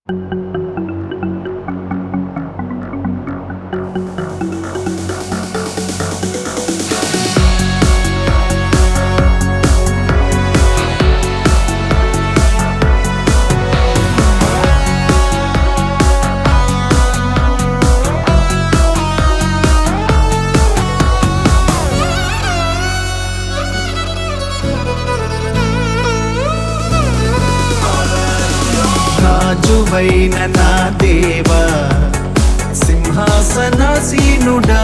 రాజువైన నా దేవా సింహాసనాసీనుడా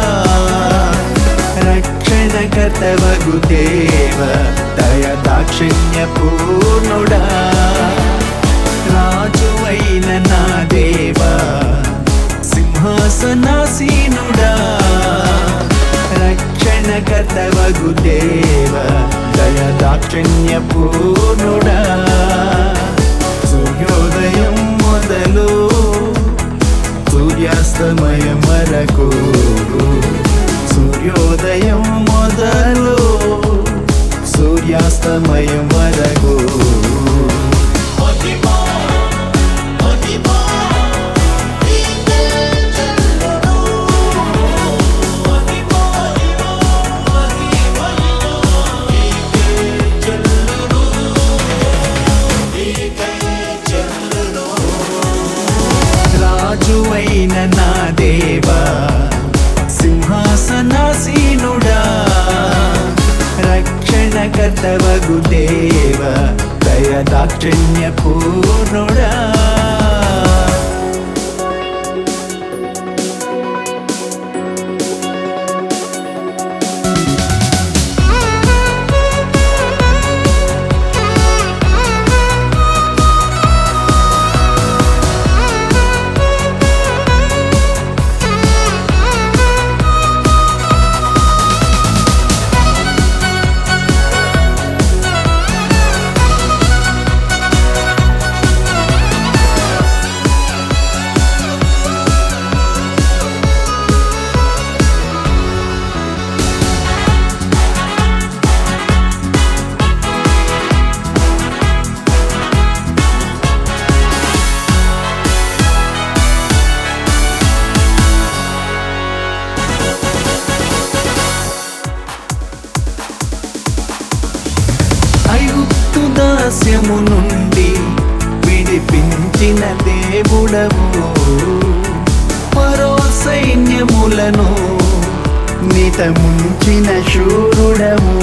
రక్షణకర్తవగు దేవ దయ దాక్షిణ్య పూర్ణుడా రాజువైన నా దేవా సింహాసనాసీనుడా రక్షణకర్తవగు దేవ దయ దాక్షిణ్య పూర్ణుడా సూర్యోదయం మొదలు సూర్యాస్తమయం వరకు సూర్యోదయం మొదలు సూర్యాస్తమయం వరకు రాజువైన నా దేవా సింహాసనాసీనుడా రక్షణకర్తవగు దేవ దయ దాక్షిణ్య పూర్ణుడా ఐగుప్తు దాస్యము నుండి విడిపించిన దేవుడవు పరో సైన్యములను నిత ముంచిన శూరుడవు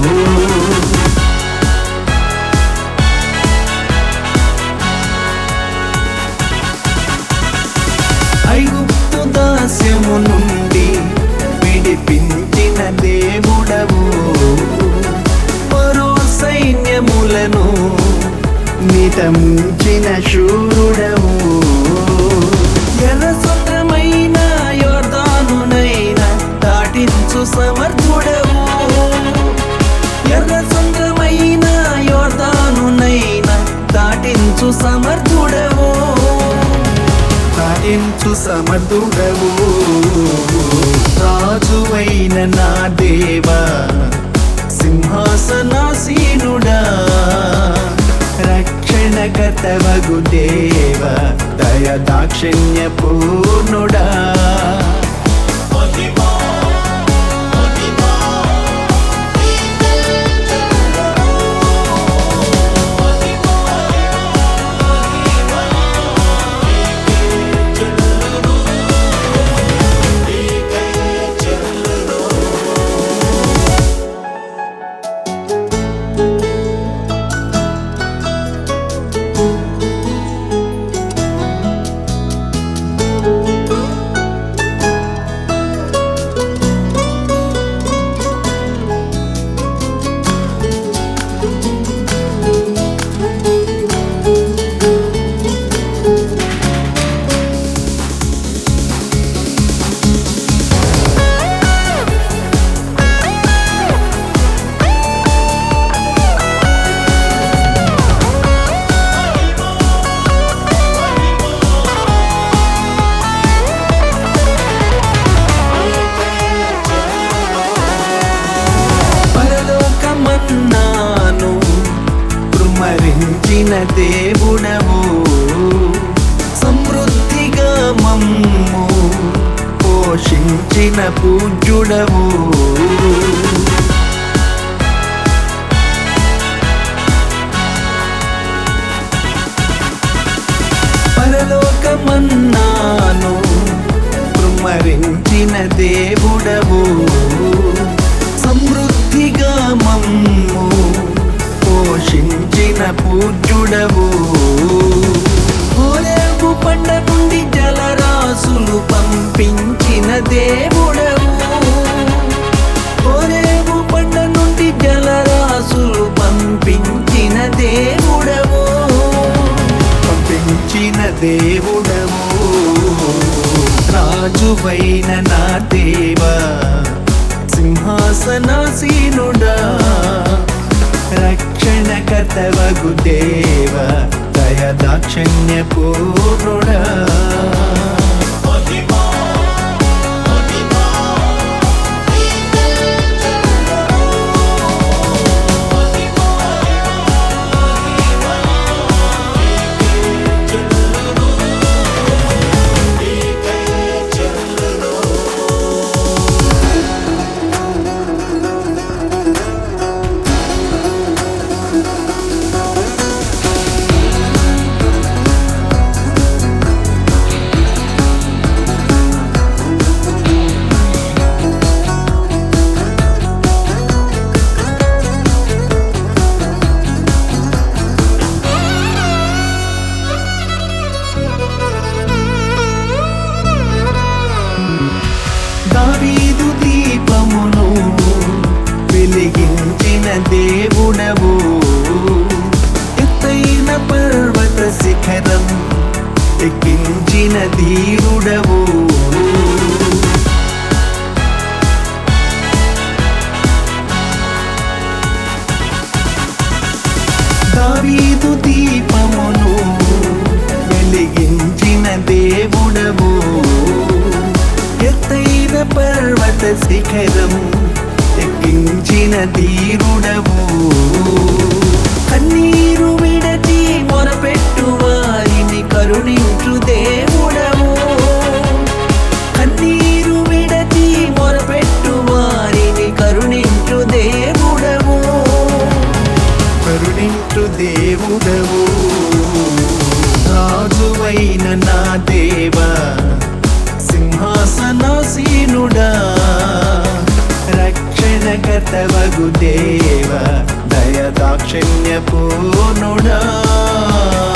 ఐగుప్తు దాస్యము నుండి విడిపించిన దేవుడవు పరో సైన్యములను మితముంచిన శూరుడవు ఎర్రసొంద్రమైన యోర్దానునైన దాటించు సమర్థుడవు ఎర్రసొంద్రమైన యోర్దానునైన దాటించు సమర్థుడవు సాధించు సమర్థుడవు రాజువైన నా దేవా సింహాసనాసీనుడా రక్షణకర్తవగు దేవ దయ దాక్షిణ్య పూర్ణుడా పూజ్యుడవు పరలోకమన్నాను కృమ్మరించిన దేవుడవు సమృద్ధిగా మమ్ము పోషించిన పూజ్యుడవు హోరేబు పండ నుండి జలరాసులు పంపించిన దేవుడవు హోరేబు పండ నుండి జలరాసులు పంపించిన దేవుడవు పంపించిన దేవుడవు రాజువైన నా దేవా సింహాసనాసీనుడా రక్షణ కర్తవగు దేవ దయ దాక్షణ్య పూర్ణుడా దావీదు దీపమును వెలిగించిన దేవుడవు ఎత్తైన పర్వత శిఖరం ఎక్కించిన ధీరుడవు దావీదు దీపమును వెలిగించిన దేవుడవు ఎత్తైన పర్వత శిఖరం ఎక్కించిన ధీరుడవు కన్నీరు విడచి మొరపెట్టు వారిని కరుణించు దేవుడవు కన్నీరు విడచి మొరపెట్టు వారిని కరుణించు దేవుడవు కరుణించు దేవుడవు రాజువైన నా దేవా సింహాసనాసీనుడా రక్షణ కర్తవగు దేవ దయ దాక్షిణ్య పూర్ణుడా